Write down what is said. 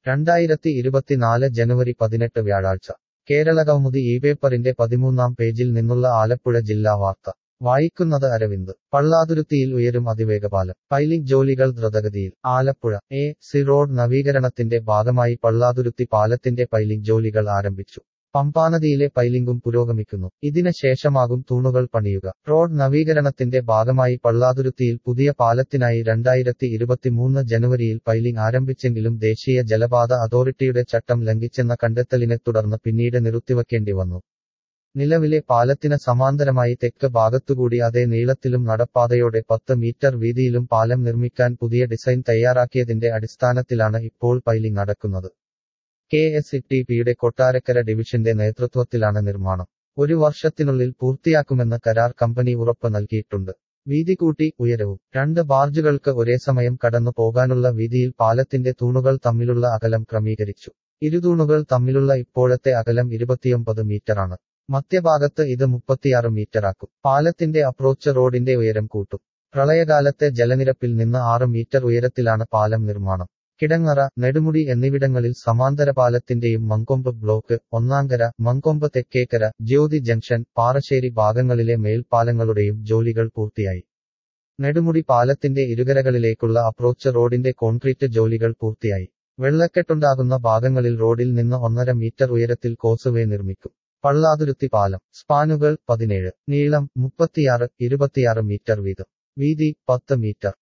രണ്ടായിരത്തി ഇരുപത്തിനാല് ജനുവരി പതിനെട്ട് വ്യാഴാഴ്ച കേരള കൗമുദി ഈ പേപ്പറിന്റെ പതിമൂന്നാം പേജിൽ നിന്നുള്ള ആലപ്പുഴ ജില്ലാ വാർത്ത വായിക്കുന്നത് അരവിന്ദ് പള്ളാതുരുത്തിയിൽ ഉയരും അതിവേഗപാലം പൈലിംഗ് ജോലികൾ ദ്രുതഗതിയിൽ ആലപ്പുഴ എ സി റോഡ് നവീകരണത്തിന്റെ ഭാഗമായി പള്ളാതുരുത്തി പാലത്തിന്റെ പൈലിംഗ് ജോലികൾ ആരംഭിച്ചു പമ്പാനദിയിലെ പൈലിംഗും പുരോഗമിക്കുന്നു ഇതിന് ശേഷമാകും തൂണുകൾ പണിയുക റോഡ് നവീകരണത്തിന്റെ ഭാഗമായി പള്ളാതുരുത്തിയിൽ പുതിയ പാലത്തിനായി രണ്ടായിരത്തി ഇരുപത്തിമൂന്ന് ജനുവരിയിൽ പൈലിംഗ് ആരംഭിച്ചെങ്കിലും ദേശീയ ജലപാത അതോറിറ്റിയുടെ ചട്ടം ലംഘിച്ചെന്ന കണ്ടെത്തലിനെ തുടർന്ന് പിന്നീട് നിർത്തിവെക്കേണ്ടി വന്നു നിലവിലെ പാലത്തിന് സമാന്തരമായി തെക്ക് ഭാഗത്തുകൂടി അതേ നീളത്തിലും നടപ്പാതയോടെ പത്ത് മീറ്റർ വീതിയിലും പാലം നിർമ്മിക്കാൻ പുതിയ ഡിസൈൻ തയ്യാറാക്കിയതിന്റെ അടിസ്ഥാനത്തിലാണ് ഇപ്പോൾ പൈലിംഗ് നടക്കുന്നത് കെ എസ് ഇ ടി പിയുടെ കൊട്ടാരക്കര ഡിവിഷന്റെ നേതൃത്വത്തിലാണ് നിർമ്മാണം ഒരു വർഷത്തിനുള്ളിൽ പൂർത്തിയാക്കുമെന്ന് കരാർ കമ്പനി ഉറപ്പ് നൽകിയിട്ടുണ്ട് വീതി കൂട്ടി ഉയരവും രണ്ട് ബാർജുകൾക്ക് ഒരേ സമയം കടന്നു പോകാനുള്ള വീതിയിൽ പാലത്തിന്റെ തൂണുകൾ തമ്മിലുള്ള അകലം ക്രമീകരിച്ചു ഇരുതൂണുകൾ തമ്മിലുള്ള ഇപ്പോഴത്തെ അകലം ഇരുപത്തിയൊമ്പത് മീറ്ററാണ് മധ്യഭാഗത്ത് ഇത് മുപ്പത്തിയാറ് മീറ്ററാക്കും പാലത്തിന്റെ അപ്രോച്ച് റോഡിന്റെ ഉയരം കൂട്ടും പ്രളയകാലത്തെ ജലനിരപ്പിൽ നിന്ന് ആറ് മീറ്റർ ഉയരത്തിലാണ് പാലം നിർമ്മാണം കിടങ്ങറ നെടുമുടി എന്നിവിടങ്ങളിൽ സമാന്തര പാലത്തിന്റെയും മങ്കൊമ്പ് ബ്ലോക്ക് ഒന്നാങ്കര മങ്കൊമ്പ് തെക്കേക്കര ജ്യോതി ജംഗ്ഷൻ പാറശ്ശേരി ഭാഗങ്ങളിലെ മേൽപ്പാലങ്ങളുടെയും ജോലികൾ പൂർത്തിയായി നെടുമുടി പാലത്തിന്റെ ഇരുകരകളിലേക്കുള്ള അപ്രോച്ച് റോഡിന്റെ കോൺക്രീറ്റ് ജോലികൾ പൂർത്തിയായി വെള്ളക്കെട്ടുണ്ടാകുന്ന ഭാഗങ്ങളിൽ റോഡിൽ നിന്ന് ഒന്നര മീറ്റർ ഉയരത്തിൽ കോസുവേ നിർമ്മിക്കും പള്ളാതുരുത്തി പാലം സ്പാനുകൾ പതിനേഴ് നീളം മുപ്പത്തിയാറ് ഇരുപത്തിയാറ് മീറ്റർ വീതം വീതി പത്ത് മീറ്റർ